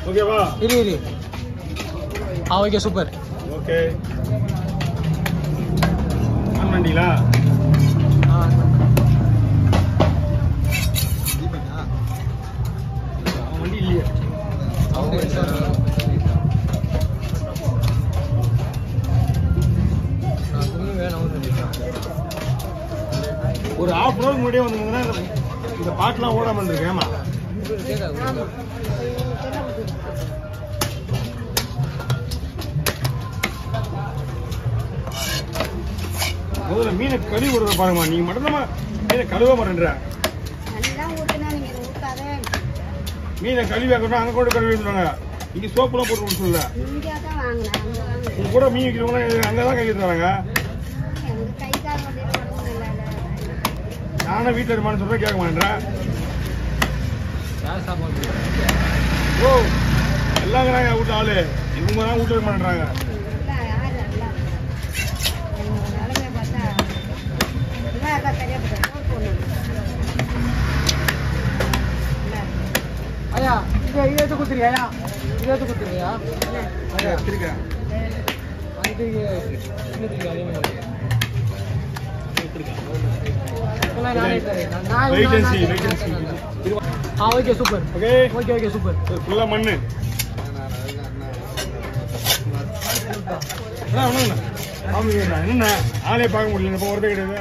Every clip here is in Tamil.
ஓகேவா இரு இரு ஆ ஓகே சூப்பர் ஓகே ஆன் பண்ணிட்டீங்களா ஆ அவன் வண்டி இல்லையே ஒரு ஹாஃப் அன் ஹவர் முன்னாடியே வந்திருந்தீங்கன்னா இந்த- இந்த பாட்டுலாம் ஓடாம இருந்திருக்கு ஏமா முதல்ல மீனை கழுவி விடுறத பாருங்கம்மா நீங்க மட்டும் தான் மீனை கழுவ மாட்டேன்ற நல்லா ஊத்துனா நீங்க இதை ஊத்தாத மீனை கழுவி ஆக்கணும் அங்க கூட கழுவி விடுறாங்க இங்க சோப்புலாம் போட்டு கொடுத்துல இங்கே தான் வாங்கினேன் அங்கே வாங்கினேன் உங்க கூட மீன் விற்கிறவங்க அங்கதான் கை தராங்க எனக்கு கை கால் வண்டி உடம்பு நல்லா இல்லை நானும் வீட்டுல இருமான்னு சொல்றேன் கேட்க மாட்டேன் ஓ எல்லாம் இருக்கிறாங்க வீட்டு ஆளு இவங்க தான் வீட்டுல இருக்க மாட்டேறாங்க இல்லை யார் நல்லா என்னோட நிலைமை பார்த்தா நல்லா இருக்கா சரியா போட்டேன் நோட் போடணும் நல்லா இருக்கு. ஐயா இது இது எடுத்து கொடுத்துருக்கியா ஐயா இது எடுத்து கொடுத்துருக்கியா ஐயா இருக்கேன் அது இன்னத்துக்கு அதே மாதிரி இதெல்லாம் நானே தரேன். நான் நான் Wait and see, நான் wait and see. நான் ஆ okay super okay okay okay super ஃபுல்லா மண்ணு அண்ணா, அண்ணா, அண்ணா. ஆமாங்க அண்ணா. என்னண்ணா ஆளே பார்க்க முடியல இப்போ ஒருத்தர் கிடையாது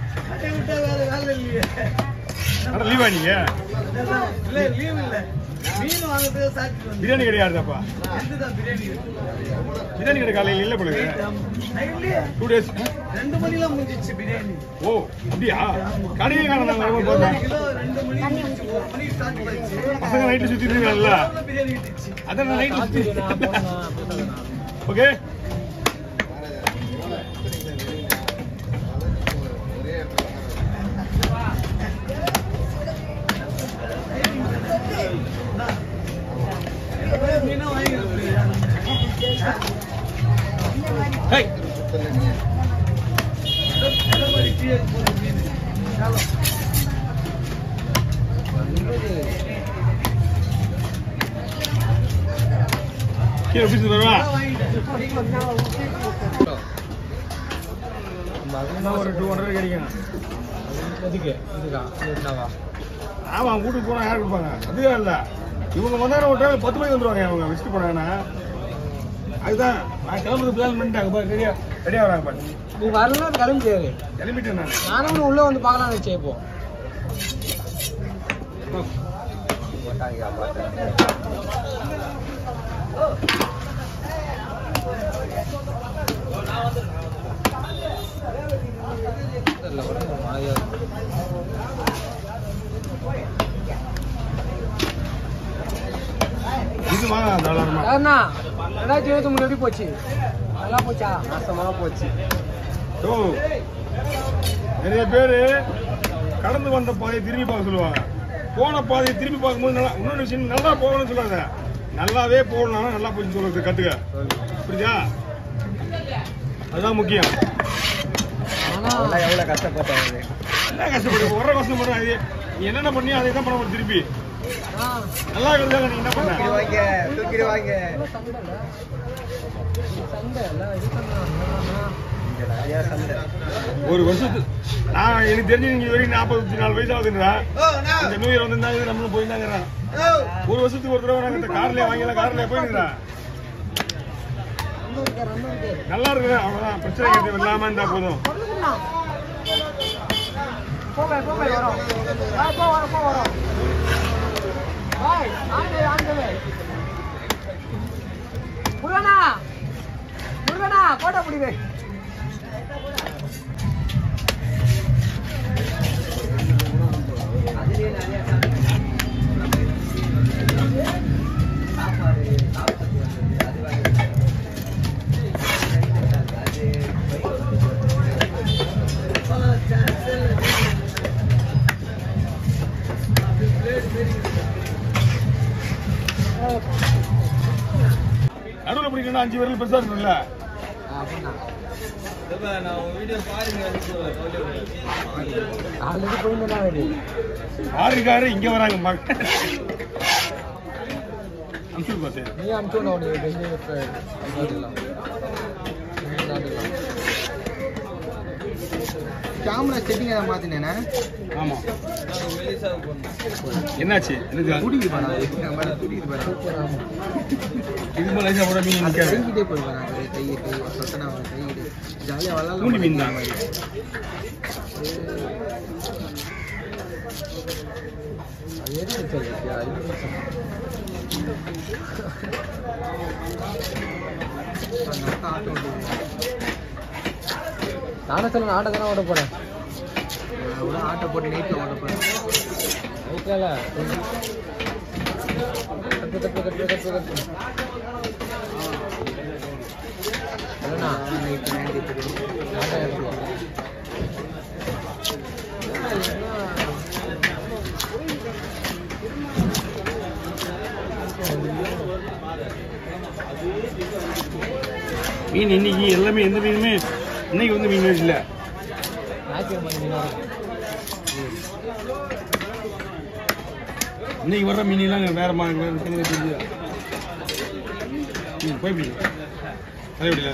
அட லீவா நீங்க பிரியாணி கிடையாதுப்பா பிரியாணி கடை காலையில் இல்லை போல டூ டேஸ் ரெண்டு மணிலாம் முடிஞ்சிச்சு பிரியாணி ஓ அப்படியா கடையே காணும் நாங்கள் வரும்போது பார்த்தோம் கிலோ ரெண்டு மணி தண்ணி ஊற்றிக்கலாம் மணி ஸ்டார்ட் பண்ணிச்சு பசங்க நைட்டு சுற்றி இருக்கீங்கல்ல பிரியாணி கிட்டுச்சு அதான் நைட்டு சுற்றி ஓகே மீனா வாங்கிக்கிறேன் ஹை கீழே பீஸ் வருவா இன்னும் ஒரு டூ ஹண்ட்ரட் கிடைக்கும் எதுக்கு இதுக்கா இதுனாவா ஆமா அவங்க வீட்டுக்கு போனா யார் கொடுப்பாங்க அதுதான் இல்ல இவங்க வந்தாலும் ஒரு டைம் பத்து மணிக்கு வந்துருவாங்க அவங்க வச்சுட்டு போனாங்கன்னா அதுதான் நான் கிளம்புறது பிளான் பண்ணிட்டாங்க பாரு ரெடியா ரெடியா வராங்க பாரு நீ வரலாம் அது கிளம்பி முடியாது கிளம்பிட்டேன் நான் நானும் கூட உள்ள வந்து பார்க்கலாம்னு வச்சேன் இப்போ இது வாங்க தாராளமா அண்ணா ரெண்டாயிரத்தி இருபத்தி மூணு எப்படி போச்சு நல்லா போச்சா நாசமா போச்சு ஓ நிறைய பேரு கடந்து வந்த பாதையை திரும்பி பார்க்க சொல்லுவாங்க போன பாதையை திரும்பி பார்க்கும்போது நல்லா இன்னொரு விஷயம் நல்லா போகணும்னு சொல்லாத நல்லாவே போகணும்னா நல்லா போய் சொல்றது கத்துக்க புரியுதா அதுதான் முக்கியம் ஆனா எவ்வளவு கஷ்டப்பட்டாங்க என்ன கஷ்டப்படு வர கஷ்டப்படுறேன் அது நீ என்னென்ன பண்ணியோ அதை தான் பண்ண முடியும் திருப்பி ஆ, நல்லா இருக்கிறதாங்க நீ என்ன பண்ண வாங்க தூக்கிடுவாங்க எவ்வளவு சண்டை இல்ல? சண்டை இல்ல, இது பண்ணலாம். நிறைய சண்டை ஒரு வருஷத்து நான் எனக்கு தெரிஞ்சு நீங்க இது வரைக்கும் நாற்பத்தி நாலு வயசு ஆகுதுன்றா இந்த நியூ இயர் வந்திருந்தா இது நம்மளும் போயிருந்தாங்கிறான் ஒரு வருஷத்துக்கு ஒரு தடவை நாங்க இந்த கார்லயே வாங்கிக்கலாம் கார்லயே போயிருக்கிறேன் ரம்மு இருக்கு, ரம்மு இருக்கு. நல்லா இருக்குது அவ்வளவுதான் பிரச்சனை கிடையாது இல்லாம இருந்தா போதும் பொண்ணுக்குண்ணா. போ பை, போ பை, வரோம். ஆ, போ, வரோம், போ, வரோம். பாய், ஆண்டு, ஆண்டு. முருகனா முருகனா கோட்டை பிடிவே நடுவில் பிடிக்கணும் அஞ்சு விரல் பெருசா இருக்கும்ல ஆல்ரெடி போயிருந்தா வருது ஆறு காரு இங்க வராங்க மக்க அனுப்பிச்சு பார்த்து நீ அனுப்பிச்சு விட உனக்கு பெஞ்சு பார்த்துக்கலாம் கேமரா செட்டிங் ஏதாவது மாத்தினேனா ஆமா என்னாச்சு எனக்கு துடிக்குது பாரு துடிக்குது பாரு இது மேலே லைசா போட மீன் அது நிற்காது கைகிட்டே போயிடுவேன் நான் கை கை சொத்தனா கைகிட்டு ஜாலியாக விளாட்லாம் தூண்டி மீன் தான் அது எது வச்சிருக்கியா அந்த அக்கா ஆட்டோ ஓட்டுது. நானே சொல்ல ஆட்டோ தானே ஓட போறேன் நான் கூட ஆட்டோ போட்டு நைட்டில் ஓட்ட போகிறேன் ஓகேல கட்டு கட்டு கட்டு கட்டு கட்டு என்னண்ணா நைட்டு நைட்டு ஆட்டோ எடுத்து வா. மீன் இன்னைக்கு எல்லாமே எந்த மீனுமே இன்னைக்கு வந்து மீன் இல்லை ஞாயிற்றுக்கிழமை மீனா இருக்கும். இன்னைக்கு வர்ற மீன்லாம் வேற மாதிரி வேற தெரிஞ்சு தெரிஞ்சு ம் போய் பிடி அதே விடல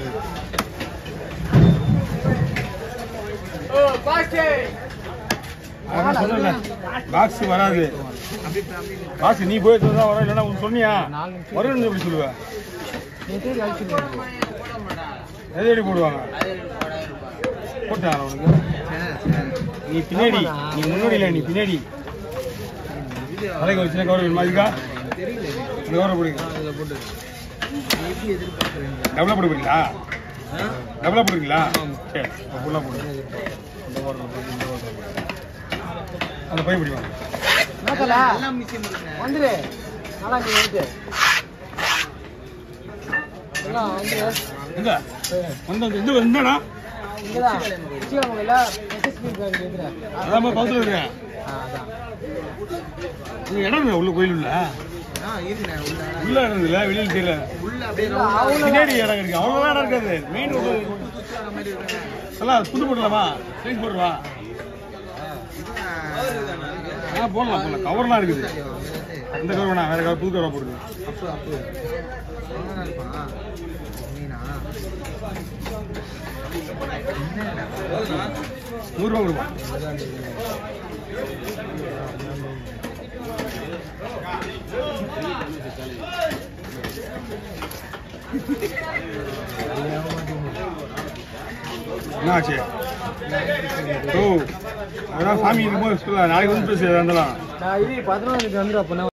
அதான் சொன்னேன்ல பாக்ஸ் வராது பாக்ஸ் நீ போய் தான் வரும் இல்லைன்னா உனக்கு சொன்னியா நாலு நிமிஷம். வரும்னு எப்படி சொல்லுவ நேற்றே ஞாயிற்றுக்கிழமை. எதை எப்படி போடுவாங்க போட்டாங்க உனக்கு நீ பின்னாடி நீ முன்னாடி இல்லை நீ பின்னாடி தலைக்கு வச்சுனா கவர் வேணுமா அதுக்கா தெரியல இது. இந்த கவரை போடுங்க அதில் போட்டு நீ எப்படி எதிர்பார்க்குறீங்க டபுளா போடுவீங்களா ஆ டபுளா போடுவீங்களா சரி ஃபுல்லாக போடுங்க அந்த பை பிடிவாங்க என்ன தல? எல்லாம் மிஷின் இருக்குண்ணே வந்துரு நல்லா நீ வந்துட்டு எல்லாம் வந்துரு எங்க வந்து அந்த இது என்னடா இங்கதான் ஸ்ரீரங்கம்ல எஸ்எஸ்பி பேங்க் எதிர அதான் பக்கத்தில் இருக்கேன் ஆ அதான் உங்க இடம் இல்லை உள்ள கோயில் உள்ள ஆ இருக்குண்ணே உள்ள உள்ள இடம் இல்லை வெளியில் தெரியல உள்ள அப்படியே இல்ல, round ஆ அவங்க- பின்னாடி இடம் இருக்கு அவ்வளோ இடம் இருக்காது மெயின் ரோடு சுத்துற மாதிரி இருக்குண்ணே எல்லாம் புது போடலாமா சைஸ் போடுவா ஆ போடலாம் போடலாம் கவர்லாம் இருக்குது அந்த கவர் வேணாம் வேற கவர் புது கவராக போடுங்க அப்பு அப்பு எங்கண்ணா இருப்பான் மீனா என்னண்ணா நூறுரூவா கொடுப்பா என்ன ஆச்சு ஓ அதான் சாமி இருக்கும்போது சொல்ல நாளைக்கு வந்து பேசு எதா இருந்தாலும் நான் இது பதினொன்றுக்கு வந்துடும் அப்போ